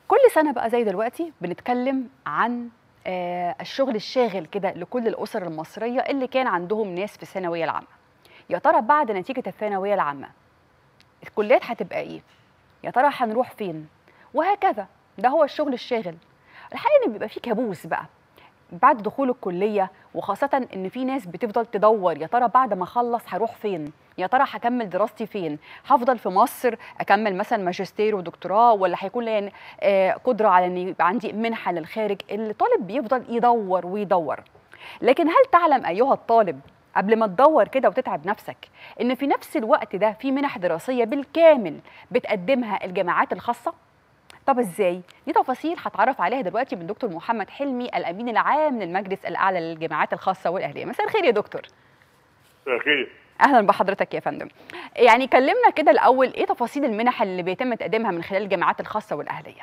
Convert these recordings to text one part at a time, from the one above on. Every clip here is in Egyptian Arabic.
كل سنه بقى زي دلوقتي بنتكلم عن آه، الشغل الشاغل كده لكل الاسر المصريه اللي كان عندهم ناس في الثانويه العامه يا ترى بعد نتيجه الثانويه العامه الكليات هتبقى ايه يا ترى هنروح فين وهكذا ده هو الشغل الشاغل الحقيقه ان بيبقى فيه كابوس بقى بعد دخول الكليه وخاصه ان في ناس بتفضل تدور يا ترى بعد ما اخلص هروح فين يا ترى هكمل دراستي فين هفضل في مصر اكمل مثلا ماجستير ودكتوراه ولا هيكون لي آه، قدره على ان يبقى عندي منحه للخارج الطالب بيفضل يدور ويدور لكن هل تعلم ايها الطالب قبل ما تدور كده وتتعب نفسك ان في نفس الوقت ده في منح دراسيه بالكامل بتقدمها الجامعات الخاصه طب ازاي دي تفاصيل هتعرف عليها دلوقتي من دكتور محمد حلمي الامين العام للمجلس الاعلى للجامعات الخاصه والاهليه مساء الخير يا دكتور مساء الخير اهلا بحضرتك يا فندم يعني كلمنا كده الاول ايه تفاصيل المنح اللي بيتم تقديمها من خلال الجامعات الخاصه والاهليه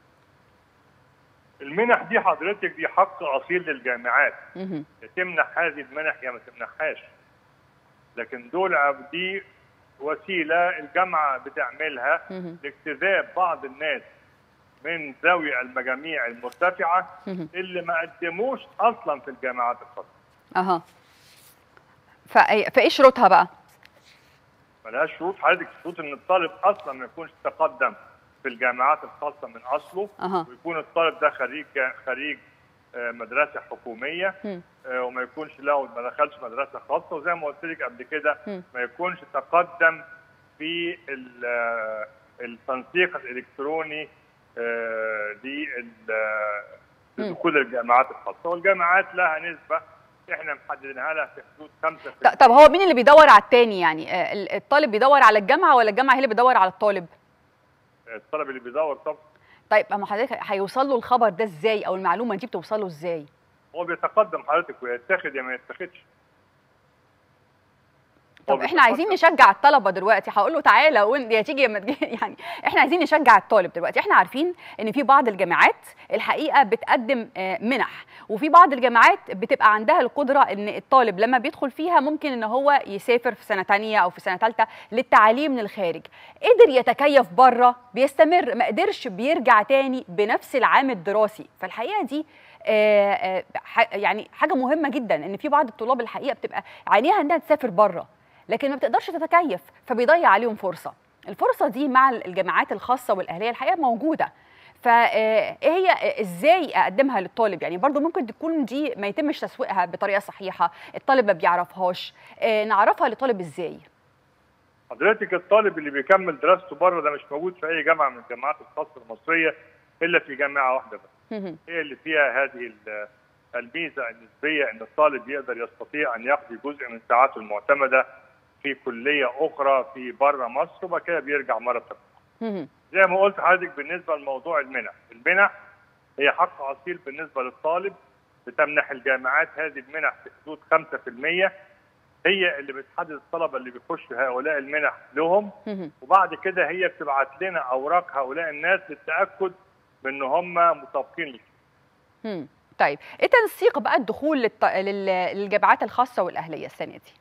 المنح دي حضرتك دي حق اصيل للجامعات مهم. يا تمنح هذه المنح يا ما تمنحهاش لكن دول عب- دي وسيله الجامعه بتعملها مهم. لاجتذاب بعض الناس من ذوي المجاميع المرتفعه مهم. اللي ما قدموش اصلا في الجامعات الخاصه اها فأي- فايه شروطها بقى ملهاش شروط حضرتك شروط ان الطالب اصلا ما يكونش تقدم في الجامعات الخاصه من اصله اها ويكون الطالب ده خريج خريج آه، مدرسه حكوميه مم. آه، وما يكونش له ما دخلش مدرسه خاصه وزي ما قلت لك قبل كده مم. ما يكونش تقدم في ال- آه، التنسيق الالكتروني آه، لل- آه، مم. لدخول الجامعات الخاصه والجامعات لها نسبه احنا محددينها لها في حدود 5% ط- طب هو مين اللي بيدور على التاني يعني آه، ال- الطالب بيدور على الجامعه ولا الجامعه هي اللي بتدور على الطالب الطالب اللي بيدور طب طيب اما حضرتك هيوصل له الخبر ده ازاي او المعلومه دي بتوصل له ازاي هو بيتقدم حضرتك ويتخذ يا ما يتخذش هو طب احنا عايزين بيتقدم. نشجع الطلبه دلوقتي هقول له تعالى وانت يا تيجي يا ما تجي يعني احنا عايزين نشجع الطالب دلوقتي احنا عارفين ان في بعض الجامعات الحقيقه بتقدم آه، منح وفي بعض الجامعات بتبقى عندها القدره ان الطالب لما بيدخل فيها ممكن ان هو يسافر في سنه تانية او في سنه ثالثه للتعليم للخارج قدر يتكيف بره بيستمر ما قدرش بيرجع تاني بنفس العام الدراسي فالحقيقه دي آه، آه، ح- يعني حاجه مهمه جدا ان في بعض الطلاب الحقيقه بتبقى عينيها انها تسافر بره لكن ما بتقدرش تتكيف فبيضيع عليهم فرصه الفرصه دي مع الجامعات الخاصه والاهليه الحقيقه موجوده فايه هي ازاي اقدمها للطالب يعني برضو ممكن تكون دي ما يتمش تسويقها بطريقه صحيحه الطالب ما بيعرفهاش آه، نعرفها للطالب ازاي حضرتك الطالب اللي بيكمل دراسته بره ده مش موجود في اي جامعه من الجامعات الخاصه المصريه الا في جامعه واحده بس مهم. هي اللي فيها هذه ال- الميزه النسبيه ان الطالب يقدر يستطيع ان يقضي جزء من ساعاته المعتمده في كليه اخرى في بره مصر وبعد كده بيرجع مره ثانيه. مهم. زي ما قلت لحضرتك بالنسبه لموضوع المنح، المنح هي حق اصيل بالنسبه للطالب بتمنح الجامعات هذه المنح في حدود 5% هي اللي بتحدد الطلبه اللي بيخشوا هؤلاء المنح لهم مهم. وبعد كده هي بتبعت لنا اوراق هؤلاء الناس للتاكد من ان هم مطابقين ليه. مم. طيب ايه تنسيق بقى الدخول للط... لل... للجامعات الخاصه والاهليه السنه دي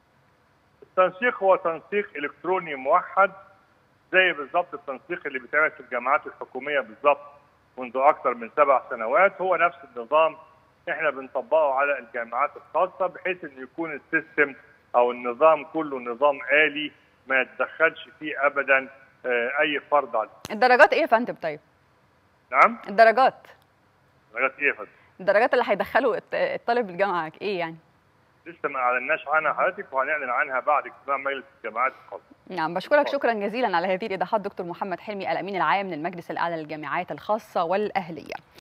التنسيق هو تنسيق الكتروني موحد زي بالظبط التنسيق اللي بيتعمل في الجامعات الحكوميه بالظبط منذ اكثر من سبع سنوات هو نفس النظام احنا بنطبقه على الجامعات الخاصه بحيث ان يكون السيستم او النظام كله نظام آلي ما يتدخلش فيه ابدا آه، اي فرض عليه. الدرجات ايه يا فندم طيب نعم؟ الدرجات لغايه ايه يا فندم؟ الدرجات اللي هيدخلوا الط- الطالب الجامعه ايه يعني لسه ما اعلناش عنها حضرتك وهنعلن عنها بعد اجتماع مجلس الجامعات الخاصه. نعم بشكرك شكرا جزيلا على هذه الايضاحات دكتور محمد حلمي الامين العام للمجلس الاعلى للجامعات الخاصه والاهليه